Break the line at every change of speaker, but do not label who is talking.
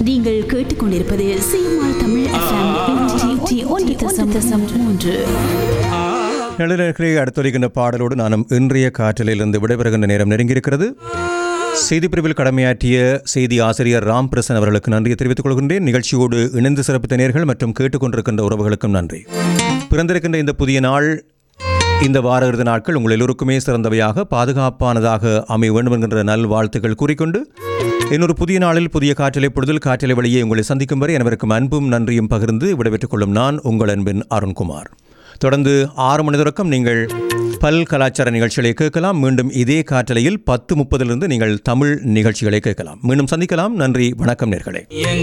நீங்கள் கேட்டுக்கொண்டிருப்பது CMR Tamil FM ஒன்று தசம் தசம் மூன்று
நடுநர்களை அடுத்தொலிக்கின்ற பாடலோடு நானும் இன்றைய காற்றலிலிருந்து விடைபெறுகின்ற நேரம் நெருங்கியிருக்கிறது செய்தி பிரிவில் கடமையாற்றிய செய்தி ஆசிரியர் ராம் பிரசன் அவர்களுக்கு நன்றியை தெரிவித்துக் கொள்கின்றேன் நிகழ்ச்சியோடு இணைந்து சிறப்பித்த நேர்கள் மற்றும் கேட்டுக்கொண்டிருக்கின்ற உறவுகளுக்கும் நன்றி பிறந்திருக்கின்ற இந்த புதிய நாள் இந்த வார இறுதி நாட்கள் உங்கள் எல்லோருக்குமே சிறந்தவையாக பாதுகாப்பானதாக அமைய வேண்டும் என்கின்ற நல் வாழ்த்துக்கள் கூறிக்கொண்டு இன்னொரு புதிய நாளில் புதிய காற்றலை பொழுதில் காற்றலை வழியே உங்களை சந்திக்கும் வரை அனைவருக்கும் அன்பும் நன்றியும் பகிர்ந்து விடைபெற்றுக் கொள்ளும் நான் உங்கள் அன்பின் அருண்குமார் தொடர்ந்து ஆறு மணி தொடக்கம் நீங்கள் பல் கலாச்சார நிகழ்ச்சிகளை கேட்கலாம் மீண்டும் இதே காற்றலையில் பத்து முப்பதிலிருந்து நீங்கள் தமிழ் நிகழ்ச்சிகளை கேட்கலாம் மீண்டும் சந்திக்கலாம் நன்றி வணக்கம் நேர்களே